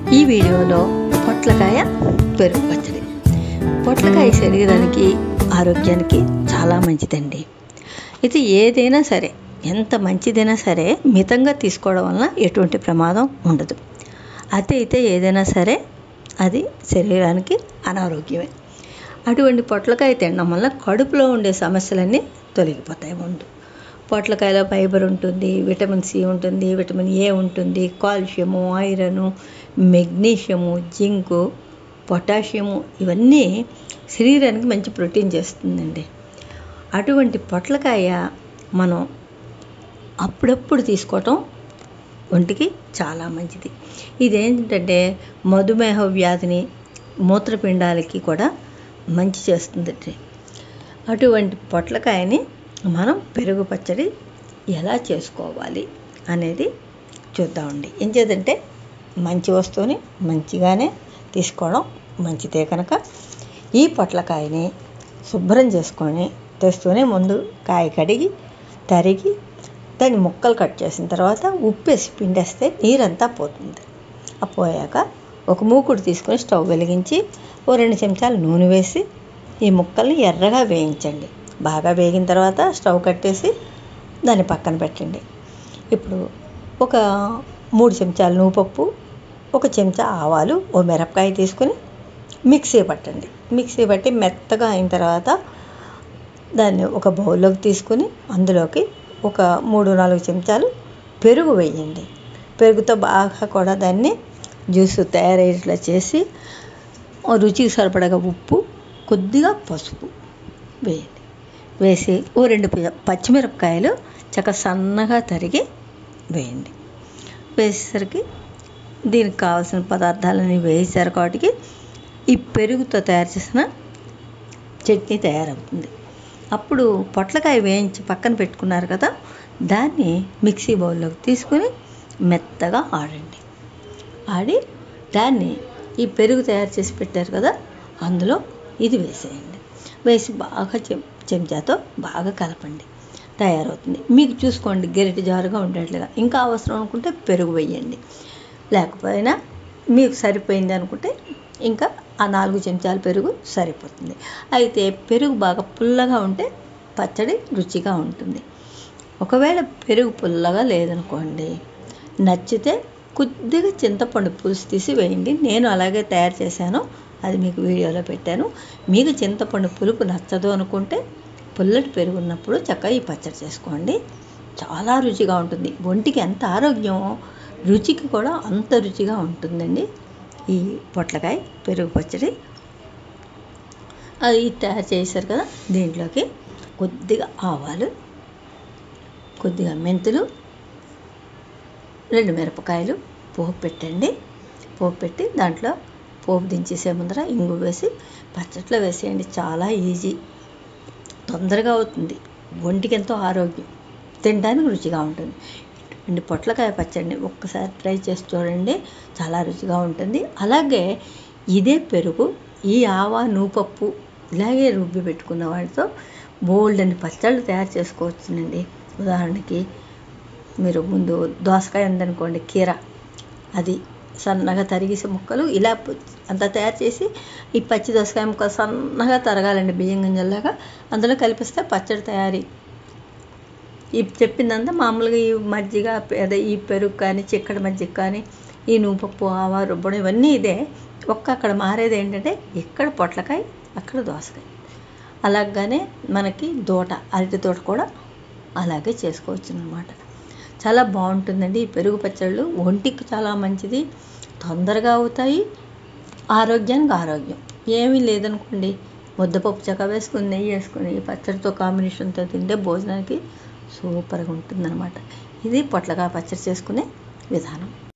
ఈ వీడియోలో పొట్లకాయ పెరుగు పచ్చడి పొట్లకాయ శరీరానికి ఆరోగ్యానికి చాలా మంచిదండి ఇది ఏదైనా సరే ఎంత మంచిదైనా సరే మితంగా తీసుకోవడం వలన ఎటువంటి ప్రమాదం ఉండదు అతి అయితే ఏదైనా సరే అది శరీరానికి అనారోగ్యమే అటువంటి పొట్లకాయ తినడం వల్ల కడుపులో ఉండే సమస్యలన్నీ తొలగిపోతాయి ముందు పొట్లకాయలో ఫైబర్ ఉంటుంది విటమిన్ సి ఉంటుంది విటమిన్ ఏ ఉంటుంది calcium iron magnesium zinc potassium ఇవన్నీ శరీరానికి మంచి ప్రోటీన్ చేస్తుందండి అటువంటి పొట్లకాయ మనం అప్పుడప్పుడు తీసుకోవటం ఒంటికి చాలా మంచిది ఇదేంటంటే మధుమేహ వ్యాధిని మూత్రపిండాలకి కూడా మంచి చేస్తుంది అటువంటి పొట్లకాయని మనం పెరుగు పచ్చడి ఎలా చేసుకోవాలి అనేది చూద్దామండి ఏం చేద్దంటే మంచి వస్తువుని మంచిగానే తీసుకోవడం మంచిదే కనుక ఈ పొట్లకాయని శుభ్రం చేసుకొని తెస్తూనే ముందు కాయ కడిగి తరిగి దాన్ని ముక్కలు కట్ చేసిన తర్వాత ఉప్పేసి పిండేస్తే నీరంతా పోతుంది ఆ పోయాక ఒక మూకుడు తీసుకొని స్టవ్ వెలిగించి ఓ రెండు చెంచాలు నూనె వేసి ఈ ముక్కల్ని ఎర్రగా వేయించండి బాగా వేగిన తర్వాత స్టవ్ కట్టేసి దాన్ని పక్కన పెట్టండి ఇప్పుడు ఒక మూడు చెంచాలు నువ్వుపప్పు ఒక చెంచా ఆవాలు ఓ మిరపకాయ తీసుకొని మిక్సీ పట్టండి మిక్సీ పట్టి మెత్తగా అయిన తర్వాత దాన్ని ఒక బౌల్లోకి తీసుకుని అందులోకి ఒక మూడు నాలుగు చెంచాలు పెరుగు వేయండి పెరుగుతో బాగా కూడా దాన్ని జ్యూస్ తయారయ్యేట్లా చేసి రుచికి సరిపడగా ఉప్పు కొద్దిగా పసుపు వేయండి వేసి ఓ రెండు పచ్చిమిరపకాయలు చక్క సన్నగా తరిగి వేయండి వేసేసరికి దీనికి కావాల్సిన పదార్థాలన్నీ వేసారు కాబట్టి ఈ పెరుగుతో తయారు చేసిన చట్నీ తయారవుతుంది అప్పుడు పొట్లకాయ వేయించి పక్కన పెట్టుకున్నారు కదా దాన్ని మిక్సీ బౌల్లోకి తీసుకుని మెత్తగా ఆడండి ఆడి దాన్ని ఈ పెరుగు తయారు చేసి పెట్టారు కదా అందులో ఇది వేసేయండి వేసి బాగా చెం చెంచాతో బాగా కలపండి తయారవుతుంది మీకు చూసుకోండి గెరిటి జారుగా ఉండేట్లుగా ఇంకా అవసరం అనుకుంటే పెరుగు వేయండి లేకపోయినా మీకు సరిపోయింది అనుకుంటే ఇంకా ఆ నాలుగు చెంచాల పెరుగు సరిపోతుంది అయితే పెరుగు బాగా పుల్లగా ఉంటే పచ్చడి రుచిగా ఉంటుంది ఒకవేళ పెరుగు పుల్లగా లేదనుకోండి నచ్చితే కొద్దిగా చింతపండు పులుసు తీసి వేయండి నేను అలాగే తయారు చేశాను అది మీకు వీడియోలో పెట్టాను మీకు చింతపండు పులుపు నచ్చదు అనుకుంటే పుల్లటి పెరుగు ఉన్నప్పుడు చక్కగా ఈ పచ్చడి చేసుకోండి చాలా రుచిగా ఉంటుంది ఒంటికి ఎంత ఆరోగ్యమో రుచికి కూడా అంత రుచిగా ఉంటుందండి ఈ పొట్లకాయ పెరుగు పచ్చడి అది తయారు చేశారు కదా దీంట్లోకి కొద్దిగా ఆవాలు కొద్దిగా మెంతులు రెండు మిరపకాయలు పోపు పెట్టండి పోపు పెట్టి దాంట్లో పోపు దించేసే ముందర ఇంగు వేసి పచ్చట్లో వేసేయండి చాలా ఈజీ తొందరగా అవుతుంది ఒంటికి ఎంతో ఆరోగ్యం తినడానికి రుచిగా ఉంటుంది అండి పొట్లకాయ పచ్చడిని ఒక్కసారి ట్రై చేసి చూడండి చాలా రుచిగా ఉంటుంది అలాగే ఇదే పెరుగు ఈ ఆవా నూపప్పు ఇలాగే రుబ్బి పెట్టుకున్న వాటితో బోల్డ్ అని పచ్చళ్ళు తయారు చేసుకోవచ్చునండి ఉదాహరణకి మీరు ముందు దోసకాయ ఉందనుకోండి కీర అది సన్నగా తరిగేసి ముక్కలు ఇలా అంతా తయారు చేసి ఈ పచ్చి దోసకాయ ముక్కలు సన్నగా తరగాలండి బియ్యం గింజల్లాగా అందులో కలిపిస్తే పచ్చడి తయారీ ఈ చెప్పిందంతా మామూలుగా ఈ మజ్జిగ అదే ఈ పెరుగు కానీ చిక్కడి మజ్జిగ కానీ ఈ నూపప్పు ఆవా రుబ్బడం ఇవన్నీ ఇదే ఒక్క అక్కడ మారేది ఏంటంటే ఇక్కడ పొట్లకాయ అక్కడ దోసకాయ అలాగానే మనకి దోట అరటి తోట కూడా అలాగే చేసుకోవచ్చు అనమాట చాలా బాగుంటుందండి ఈ పెరుగు పచ్చళ్ళు ఒంటికి చాలా మంచిది తొందరగా అవుతాయి ఆరోగ్యానికి ఆరోగ్యం ఏమీ లేదనుకోండి ముద్దపప్పు చక్క వేసుకుని నెయ్యి వేసుకుని పచ్చడితో కాంబినేషన్తో తింటే భోజనానికి సూపర్గా ఉంటుందన్నమాట ఇది పొట్లకాయ పచ్చడి చేసుకునే విధానం